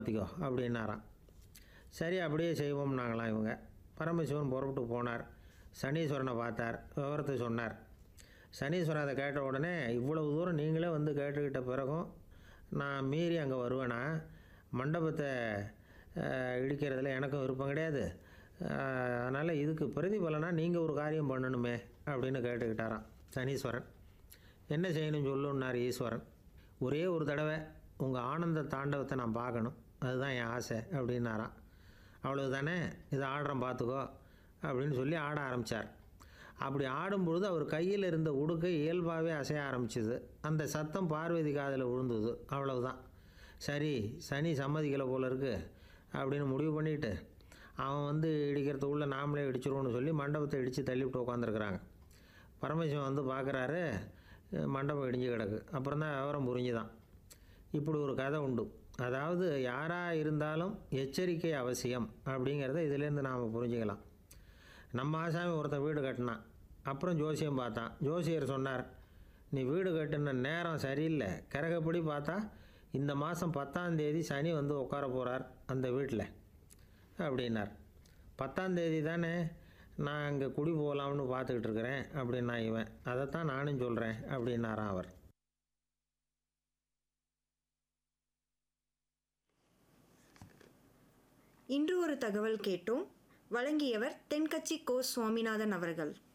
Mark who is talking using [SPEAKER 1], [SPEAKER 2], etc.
[SPEAKER 1] மாற்றிக்கோ அப்படின்னாராம் சரி அப்படியே செய்வோம்னாங்களாம் இவங்க பரமசிவன் புறப்பட்டு போனார் சனீஸ்வரனை பார்த்தார் விவரத்தை சொன்னார் சனீஸ்வரன் அதை கேட்ட உடனே இவ்வளவு தூரம் நீங்களே வந்து கேட்டுக்கிட்ட பிறகும் நான் மீறி அங்கே வருவேனா மண்டபத்தை அஹ், இடிக்கிறதுல எனக்கும் விருப்பம் கிடையாது அதனால் இதுக்கு பிரதிபலனா நீங்கள் ஒரு காரியம் பண்ணணுமே அப்படின்னு கேட்டுக்கிட்டாராம் சனீஸ்வரன் என்ன செய்யணும் சொல்லுன்னார் ஈஸ்வரன் ஒரே ஒரு தடவை உங்கள் ஆனந்த தாண்டவத்தை நான் பார்க்கணும் அதுதான் என் ஆசை அப்படின்னாராம் அவ்வளவுதானே இதை ஆடுறேன் பார்த்துக்கோ அப்படின்னு சொல்லி ஆட ஆரம்பித்தார் அப்படி ஆடும்பொழுது அவர் கையில் இருந்த உடுக்கை இயல்பாகவே அசைய ஆரம்பிச்சுது அந்த சத்தம் பார்வதி காதில் விழுந்தது அவ்வளவுதான் சரி சனி சம்மதிக்கலை போல இருக்கு அப்படின்னு முடிவு பண்ணிட்டு அவன் வந்து இடிக்கிறதுக்குள்ளே நாமளே இடிச்சிருவோம்னு சொல்லி மண்டபத்தை இடித்து தள்ளிவிட்டு உட்காந்துருக்குறாங்க பரமசிவன் வந்து பார்க்குறாரு மண்டபம் இடிஞ்சு கிடக்கு அப்புறம் தான் விவரம் புரிஞ்சுதான் இப்படி ஒரு கதை உண்டு அதாவது யாராக இருந்தாலும் எச்சரிக்கை அவசியம் அப்படிங்கிறத இதிலேருந்து நாம் புரிஞ்சுக்கலாம் நம்ம ஆசாமி ஒருத்தன் வீடு கட்டினான் அப்புறம் ஜோசியம் பார்த்தான் ஜோசியர் சொன்னார் நீ வீடு கட்டின நேரம் சரியில்லை கரகப்படி பார்த்தா இந்த மாதம் பத்தாம் தேதி சனி வந்து உட்கார போகிறார் அந்த வீட்டில் அப்படின்னார் பத்தாம் தேதி தானே நான் அங்கே குடி போகலாம்னு பார்த்துக்கிட்டு இருக்கிறேன் அப்படின்னா இவன் அதைத்தான் நானும் சொல்கிறேன் அப்படின்னாராம் அவர்
[SPEAKER 2] இன்று ஒரு தகவல் கேட்டோம் வழங்கியவர் தென்கட்சி கோ சுவாமிநாதன் அவர்கள்